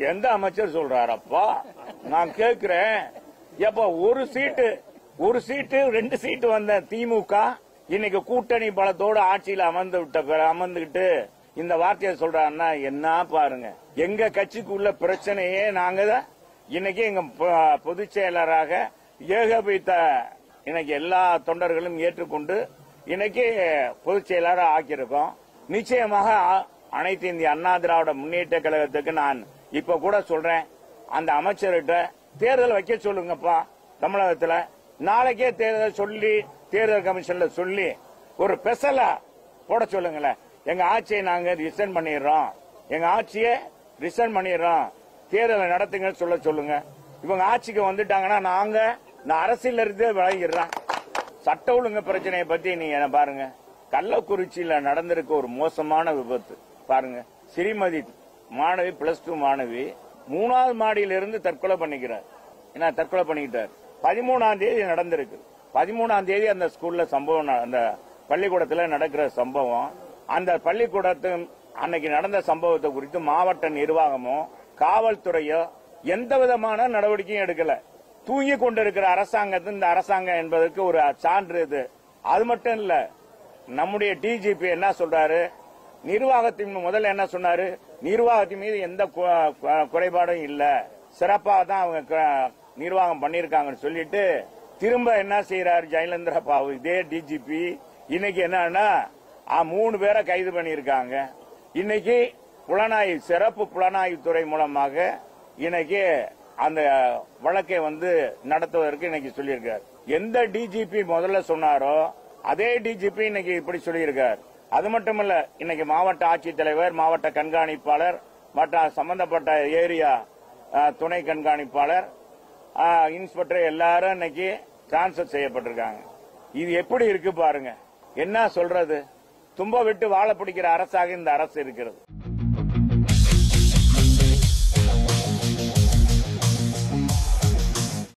எந்த அமைச்சர் சொல்றாரப்பா நான் கேக்குறேன் எப்ப ஒரு சீட்டு ஒரு சீட்டு ரெண்டு சீட்டு வந்த திமுக இன்னைக்கு கூட்டணி பலத்தோடு ஆட்சியில் அமர்ந்து விட்ட பிற- அமர்ந்துகிட்டு இந்த வார்த்தையை சொல்றாருன்னா என்ன பாருங்க எங்க கட்சிக்குள்ள பிரச்சனையே நாங்க தான் இன்னைக்கு எங்க பொ- பொதுச் செயலராக ஏகபித்த இன்னைக்கு எல்லா தொண்டர்களும் ஏற்றுக்கொண்டு இன்னைக்கு பொதுச் செயலராக ஆக்கியிருக்கோம் நிச்சயமாக அ- அனைத்து இந்திய அண்ணா திராவிட முன்னேற்ற கழகத்துக்கு நான் இப்ப கூட சொல்றேன் அந்த அமைச்சர்கிட்ட தேர்தல் வைக்க சொல்லுங்கப்பா தமிழகத்துல நாளைக்கே தேர்தல் சொல்லி தேர்தல் கமிஷன்ல சொல்லி ஒரு ஸ்பெஷலா போட சொல்லுங்களேன் எங்க ஆட்சியை நாங்க ரிசைன் பண்ணிடுறோம் எங்க ஆட்சியை ரிசைன் பண்ணிடுறோம் தேர்தலை நடத்துங்கன்னு சொல்ல சொல்லுங்க இவங்க ஆட்சிக்கு வந்துட்டாங்கன்னா நாங்க நான் அரசியல் இருந்தே விலகிடுறேன் சட்ட ஒழுங்கு பிரச்சனையை பத்தி நீங்க என்ன பாருங்க கள்ளக்குறிச்சியில நடந்திருக்க ஒரு மோசமான விபத்து பாருங்க ஸ்ரீமதி மாணவி பிளஸ் டூ மாணவி மூணாவது மாடியிலிருந்து தற்கொலை பண்ணிக்கிறார் என்ன தற்கொலை பண்ணிக்கிட்டார் பதிமூணாம் தேதி நடந்திருக்கு பதிமூணாம் தேதி அந்த ஸ்கூல்ல சம்பவம் ந- அந்த பள்ளிக்கூடத்துல நடக்கிற சம்பவம் அந்த பள்ளிக்கூடத்து அன்னைக்கு நடந்த சம்பவத்தை குறித்து மாவட்ட நிர்வாகமோ காவல்துறையோ எந்த விதமான நடவடிக்கையும் எடுக்கல தூங்கி கொண்டிருக்கிற அரசாங்கத்தின் இந்த அரசாங்கம் என்பதற்கு ஒரு சான்று இது அது மட்டும் இல்ல நம்முடைய டிஜிபி என்ன சொல்றாரு நிர்வாகத்தின் முதல்ல என்ன சொன்னாரு நிர்வாகத்தின் மீது எந்த கு- கு- குறைபாடும் இல்ல சிறப்பாக தான் அவங்க க- நிர்வாகம் பண்ணிருக்காங்கன்னு சொல்லிட்டு திரும்ப என்ன செய்யறாரு ஜெயலலிதா பாபு இதே டிஜிபி இன்னைக்கு என்னன்னா ஆ, மூணு பேரை கைது பண்ணியிருக்காங்க இன்னைக்கு புலனாய்வு சிறப்பு புலனாய்வு துறை மூலமாக இன்னைக்கு அந்த வழக்கை வந்து நடத்துவதற்கு இன்னைக்கு சொல்லியிருக்கார் எந்த டிஜிபி முதல்ல சொன்னாரோ அதே டிஜிபி இன்னைக்கு இப்படி சொல்லியிருக்கார் அது மட்டுமல்ல இன்னைக்கு மாவட்ட ஆட்சித்தலைவர் மாவட்ட கண்காணிப்பாளர் மற்ற சம்பந்தப்பட்ட ஏரியா அஹ், துணை கண்காணிப்பாளர் அஹ், இன்ஸ்பெக்டர் எல்லாரும் இன்னைக்கு டிரான்ஸ்பர் செய்யப்பட்டிருக்காங்க இது எப்படி இருக்கு பாருங்க என்ன சொல்றது தும்ப விட்டு வாழ பிடிக்கிற அரசாக இந்த அரசு இருக்கிறது